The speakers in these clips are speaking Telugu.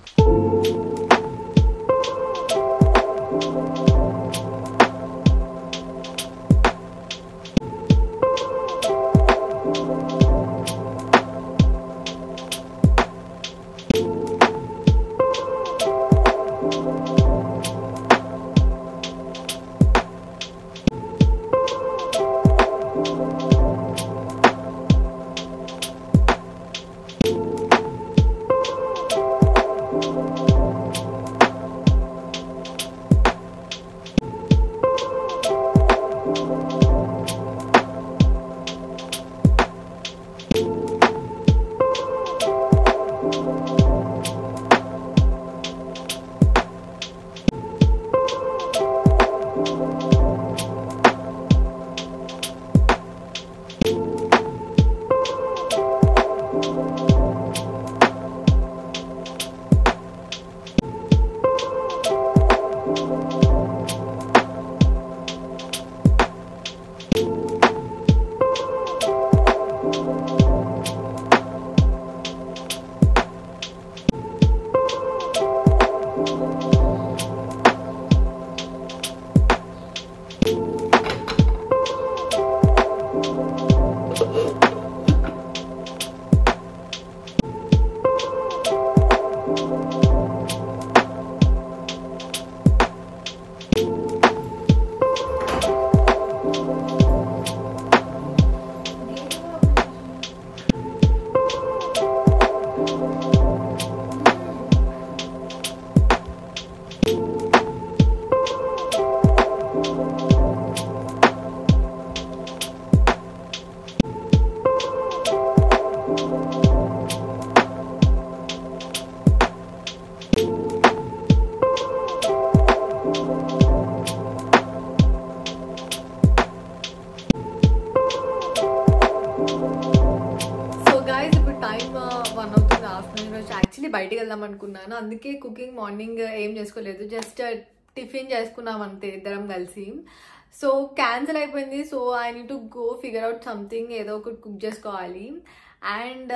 సో గైస్ ఇప్పుడు టైం వన్ అవుతుంది ఆఫ్టర్నూన్ రోజు యాక్చువల్లీ బయటికి వెళ్దాం అనుకున్నాను అందుకే కుకింగ్ మార్నింగ్ ఏం చేసుకోలేదు జస్ట్ టిఫిన్ చేసుకున్నాం అంతే ఇద్దరం కలిసి సో క్యాన్సిల్ అయిపోయింది so I need to go figure out something ఏదో ఒకటి కుక్ చేసుకోవాలి అండ్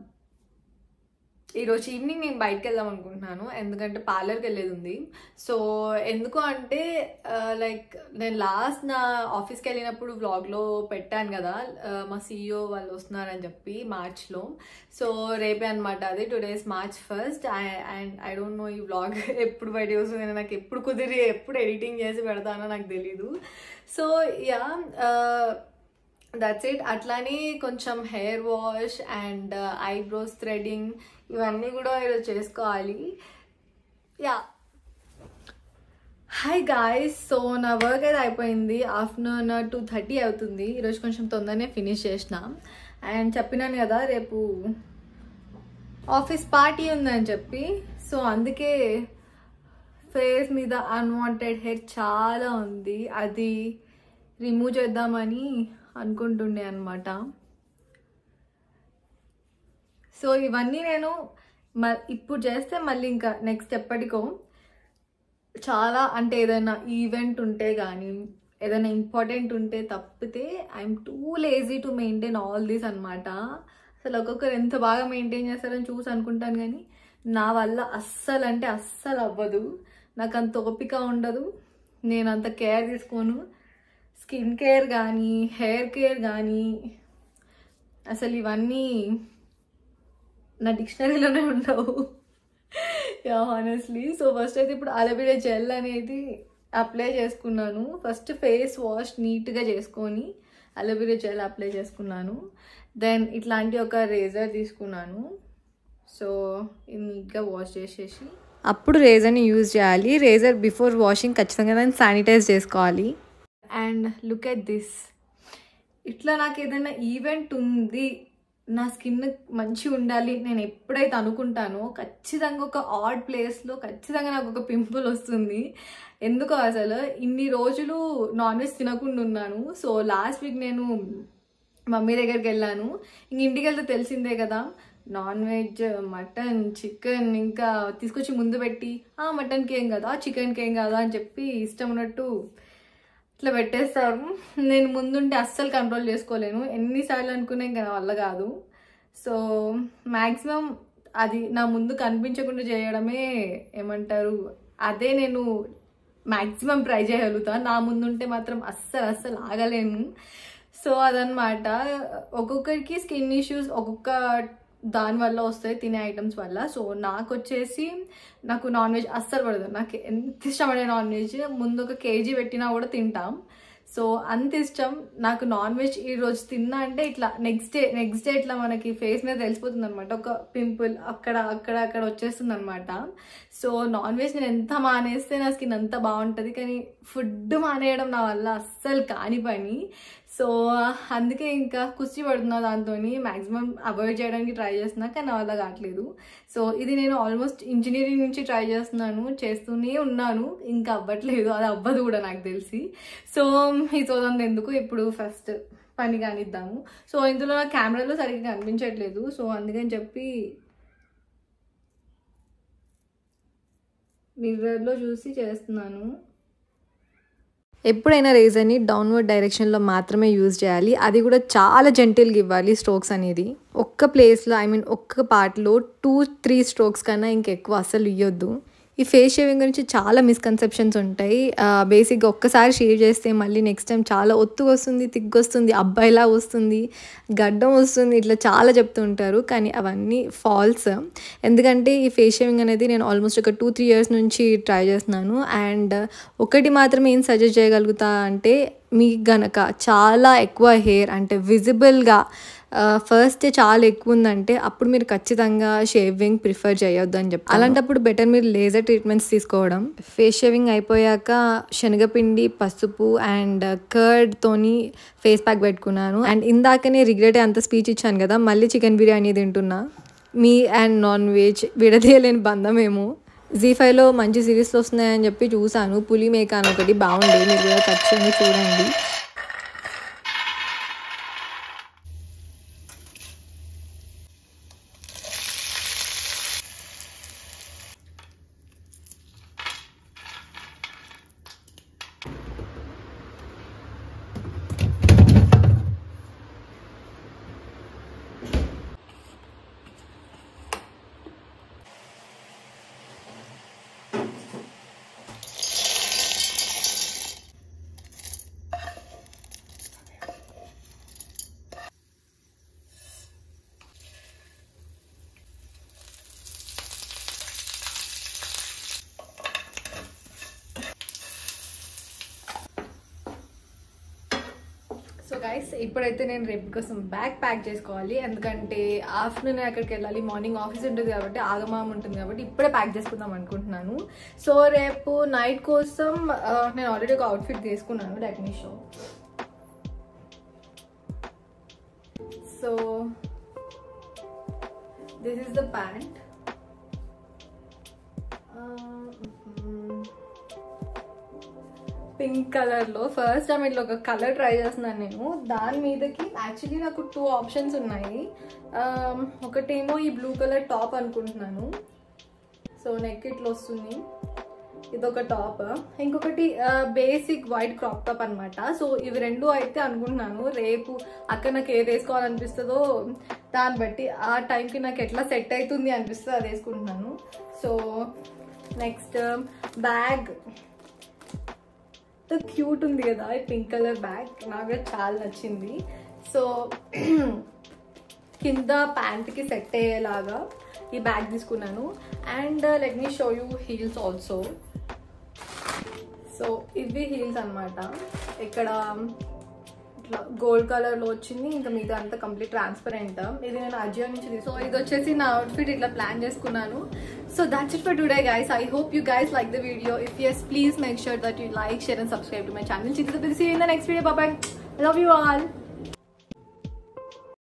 ఈరోజు ఈవినింగ్ నేను బయటకు వెళ్దాం అనుకుంటున్నాను ఎందుకంటే పార్లర్కి వెళ్ళేది ఉంది సో ఎందుకు అంటే లైక్ నేను లాస్ట్ నా ఆఫీస్కి వెళ్ళినప్పుడు వ్లాగ్లో పెట్టాను కదా ఆ, మా సీఈఓ వాళ్ళు వస్తున్నారని చెప్పి మార్చ్లో సో రేపే అనమాట అది today is March first and I don't know ఈ వ్లాగ్ ఎప్పుడు బయట వస్తుంది నాకు ఎప్పుడు కుదిరి ఎప్పుడు ఎడిటింగ్ చేసి పెడతానో నాకు తెలీదు సో యా దట్స్ ఇట్ అట్లానే కొంచెం hair wash and eyebrows threading ఇవన్నీ కూడా ఈరోజు చేసుకోవాలి యా హాయ్ గాయస్ సో నా వర్క్ అయితే అయిపోయింది ఆఫ్టర్నూన్ టూ థర్టీ అవుతుంది ఈరోజు కొంచెం తొందరనే ఫినిష్ చేసిన అండ్ చెప్పినాను కదా రేపు ఆఫీస్ పార్టీ ఉందని చెప్పి సో అందుకే ఫేస్ మీద అన్వాంటెడ్ హెయిర్ చాలా ఉంది అది రిమూవ్ చేద్దామని అనుకుంటుండే అనమాట సో ఇవన్నీ నేను మ ఇప్పుడు చేస్తే మళ్ళీ ఇంకా నెక్స్ట్ ఎప్పటికో చాలా అంటే ఏదైనా ఈవెంట్ ఉంటే కానీ ఏదైనా ఇంపార్టెంట్ ఉంటే తప్పితే I'm too lazy to maintain all these అనమాట అసలు ఒక్కొక్కరు ఎంత బాగా మెయింటైన్ చేస్తారని చూసి అనుకుంటాను కానీ నా వల్ల అస్సలు అంటే అస్సలు అవ్వదు నాకు అంత ఓపిక ఉండదు నేను అంత కేర్ తీసుకోను స్కిన్ కేర్ కానీ హెయిర్ కేర్ కానీ అసలు ఇవన్నీ నా డిక్షనరీలోనే ఉండవు యా హానెస్ట్లీ సో ఫస్ట్ అయితే ఇప్పుడు అలోవెరా జెల్ అనేది అప్లై చేసుకున్నాను ఫస్ట్ ఫేస్ వాష్ నీట్గా చేసుకొని అలోవెరా జెల్ అప్లై చేసుకున్నాను దెన్ ఇట్లాంటి ఒక రేజర్ తీసుకున్నాను సో ఇది నీట్గా వాష్ చేసేసి అప్పుడు రేజర్ని యూజ్ చేయాలి రేజర్ బిఫోర్ వాషింగ్ ఖచ్చితంగా దాన్ని శానిటైజ్ చేసుకోవాలి అండ్ లుక్ ఎట్ దిస్ ఇట్లా నాకు ఏదైనా ఈవెంట్ ఉంది నా స్కిన్ మంచిగా ఉండాలి నేను ఎప్పుడైతే అనుకుంటానో ఖచ్చితంగా ఒక ఆడ్ ప్లేస్లో ఖచ్చితంగా నాకు ఒక పింపుల్ వస్తుంది ఎందుకో అసలు ఇన్ని రోజులు నాన్ వెజ్ తినకుండా ఉన్నాను సో లాస్ట్ వీక్ నేను మమ్మీ దగ్గరికి వెళ్ళాను ఇంక ఇంటికి వెళ్తే తెలిసిందే కదా నాన్ వెజ్ మటన్ చికెన్ ఇంకా తీసుకొచ్చి ముందు పెట్టి ఆ మటన్కి ఏం కదా చికెన్కి ఏం కదా అని చెప్పి ఇష్టం ఉన్నట్టు ఇట్లా పెట్టేస్తారు నేను ముందుంటే అస్సలు కంట్రోల్ చేసుకోలేను ఎన్నిసార్లు అనుకునే ఇంకా నా వల్ల కాదు సో మ్యాక్సిమం అది నా ముందు కనిపించకుండా చేయడమే ఏమంటారు అదే నేను మ్యాక్సిమం ట్రై చేయగలుగుతా నా ముందుంటే మాత్రం అస్సలు అస్సలు ఆగలేను సో అదనమాట ఒక్కొక్కరికి స్కిన్ ఇష్యూస్ ఒక్కొక్క దాని వల్ల వస్తాయి తినే ఐటమ్స్ వల్ల సో నాకు వచ్చేసి నాకు నాన్ వెజ్ అస్సలు పడదు నాకు ఎంత ఇష్టమైన నాన్ వెజ్ ముందు ఒక కేజీ పెట్టినా కూడా తింటాం సో అంత ఇష్టం నాకు నాన్ వెజ్ ఈ రోజు తిన్నా అంటే ఇట్లా నెక్స్ట్ డే నెక్స్ట్ డే ఇట్లా మనకి ఫేస్ మీద తెలిసిపోతుంది అనమాట ఒక పింపుల్ అక్కడ అక్కడ అక్కడ వచ్చేస్తుంది అనమాట సో నాన్ వెజ్ నేను ఎంత మానేస్తే నా స్కిన్ అంత బాగుంటుంది కానీ ఫుడ్ మానేయడం నా వల్ల అస్సలు కాని పని సో అందుకే ఇంకా కుస్తీ పడుతున్నా దాంతో మ్యాక్సిమం అవాయిడ్ చేయడానికి ట్రై చేస్తున్నా కానీ నా వల్ల కావట్లేదు సో ఇది నేను ఆల్మోస్ట్ ఇంజనీరింగ్ నుంచి ట్రై చేస్తున్నాను చేస్తూనే ఉన్నాను ఇంకా అవ్వట్లేదు అది అవ్వదు కూడా నాకు తెలిసి సో ఈ సోదంతా ఎందుకు ఇప్పుడు ఫస్ట్ పని కానిద్దాము సో ఇందులో నా కెమెరాలో సరిగ్గా కనిపించట్లేదు సో అందుకని చెప్పి మిర్రర్లో చూసి చేస్తున్నాను ఎప్పుడైనా రేజర్ని డౌన్వర్డ్ డైరెక్షన్లో మాత్రమే యూజ్ చేయాలి అది కూడా చాలా జెంటిల్గా ఇవ్వాలి స్ట్రోక్స్ అనేది ఒక్క ప్లేస్లో ఐ మీన్ ఒక్క పార్ట్లో టూ త్రీ స్ట్రోక్స్ కన్నా ఇంకెక్కువ అస్సలు ఇవ్వద్దు ఈ ఫేస్ షేవింగ్ గురించి చాలా మిస్కన్సెప్షన్స్ ఉంటాయి బేసిక్గా ఒక్కసారి షేవ్ చేస్తే మళ్ళీ నెక్స్ట్ టైం చాలా ఒత్తుగా వస్తుంది తిగ్గు వస్తుంది అబ్బాయిలా వస్తుంది గడ్డం వస్తుంది ఇట్లా చాలా చెప్తూ ఉంటారు కానీ అవన్నీ ఫాల్స్ ఎందుకంటే ఈ ఫేస్ షేవింగ్ అనేది నేను ఆల్మోస్ట్ ఒక టూ త్రీ ఇయర్స్ నుంచి ట్రై చేస్తున్నాను అండ్ ఒకటి మాత్రమే ఏం సజెస్ట్ చేయగలుగుతా అంటే మీకు గనక చాలా ఎక్కువ హెయిర్ అంటే విజిబుల్గా ఫస్ట్ చాలా ఎక్కువ ఉందంటే అప్పుడు మీరు ఖచ్చితంగా షేవింగ్ ప్రిఫర్ చేయొద్దు అని చెప్పి అలాంటప్పుడు బెటర్ మీరు లేజర్ ట్రీట్మెంట్స్ తీసుకోవడం ఫేస్ షేవింగ్ అయిపోయాక శనగపిండి పసుపు అండ్ కర్డ్తోని ఫేస్ ప్యాక్ పెట్టుకున్నాను అండ్ ఇందాకనే రిగ్రెట్ అంత స్పీచ్ ఇచ్చాను కదా మళ్ళీ చికెన్ బిర్యానీ తింటున్నా మీ అండ్ నాన్ వెజ్ విడదీయలేని బంధమేమో జీ ఫైవ్లో మంచి సిరీస్లు వస్తున్నాయని చెప్పి చూశాను పులి మేక అని ఒకటి బాగుండే మీరు కూడా ఖచ్చితంగా చూడండి సో గైస్ ఇప్పుడైతే నేను రేపు కోసం బ్యాగ్ ప్యాక్ చేసుకోవాలి ఎందుకంటే ఆఫ్టర్నూన్ అక్కడికి వెళ్ళాలి మార్నింగ్ ఆఫీస్ ఉంటుంది కాబట్టి ఆగమాం ఉంటుంది కాబట్టి ఇప్పుడే ప్యాక్ చేసుకుందాం అనుకుంటున్నాను సో రేపు నైట్ కోసం ఆ, నేను ఆల్రెడీ ఒక అవుట్ఫిట్ తీసుకున్నాను let me show so this is the pant pink colour లో ఫస్ట్ టైం ఇట్లా ఒక కలర్ ట్రై చేస్తున్నాను నేను దాని మీదకి యాక్చువల్లీ నాకు టూ ఆప్షన్స్ ఉన్నాయి Um, ఒకటేమో ఈ బ్లూ కలర్ టాప్ అనుకుంటున్నాను సో నెక్ ఇట్లా వస్తుంది ఇదొక టాప్ ఇంకొకటి బేసిక్ వైట్ క్రాప్ టాప్ అనమాట సో ఇవి రెండు అయితే అనుకుంటున్నాను రేపు అక్కడ నాకు ఏది వేసుకోవాలనిపిస్తుందో దాన్ని బట్టి ఆ టైంకి నాకు ఎట్లా సెట్ అవుతుంది అనిపిస్తుంది అది వేసుకుంటున్నాను సో నెక్స్ట్ బ్యాగ్ క్యూట్ ఉంది కదా ఈ పింక్ కలర్ బ్యాగ్ నాకు చాలా నచ్చింది సో కింద ప్యాంట్కి సెట్ అయ్యేలాగా ఈ బ్యాగ్ తీసుకున్నాను and let me show you heels also so ఇవి హీల్స్ అన్నమాట ఇక్కడ ఇట్లా గోల్డ్ కలర్ లో వచ్చింది ఇంకా మిగతా అంతా కంప్లీట్ ట్రాన్స్పరెంట్ ఇది నేను అజియో నుంచి తీసు సో ఇది వచ్చేసి నా అవుట్ఫిట్ ఇట్లా ప్లాన్ చేసుకున్నాను so that's it for today guys I hope you guys like the video if yes please make sure that you like share and subscribe to my channel Chitra see in the next video bye bye love you all